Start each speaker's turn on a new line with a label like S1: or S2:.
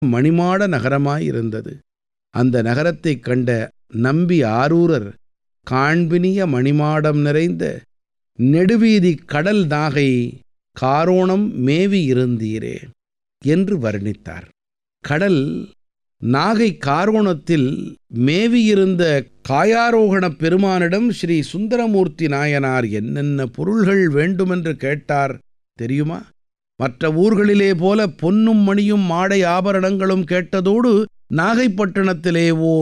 S1: மணிமாட நகரமாயிருந்தது அந்த நகரத்தைக் கண்ட நம்பி ஆரூரர் காண்பினிய மணிமாடம் நிறைந்த நெடுவீதிக் கடல் நாகை காரோணம் மேவி இருந்தீரே என்று வர்ணித்தார் கடல் நாகை காரோணத்தில் மேவியிருந்த காயாரோகணப் பெருமானிடம் ஸ்ரீ சுந்தரமூர்த்தி நாயனார் என்னென்ன பொருள்கள் வேண்டுமென்று கேட்டார் தெரியுமா மற்ற ஊர்களிலே போல பொன்னும் மணியும் மாடை ஆபரணங்களும் கேட்டதோடு நாகைப்பட்டினத்திலே ஓர்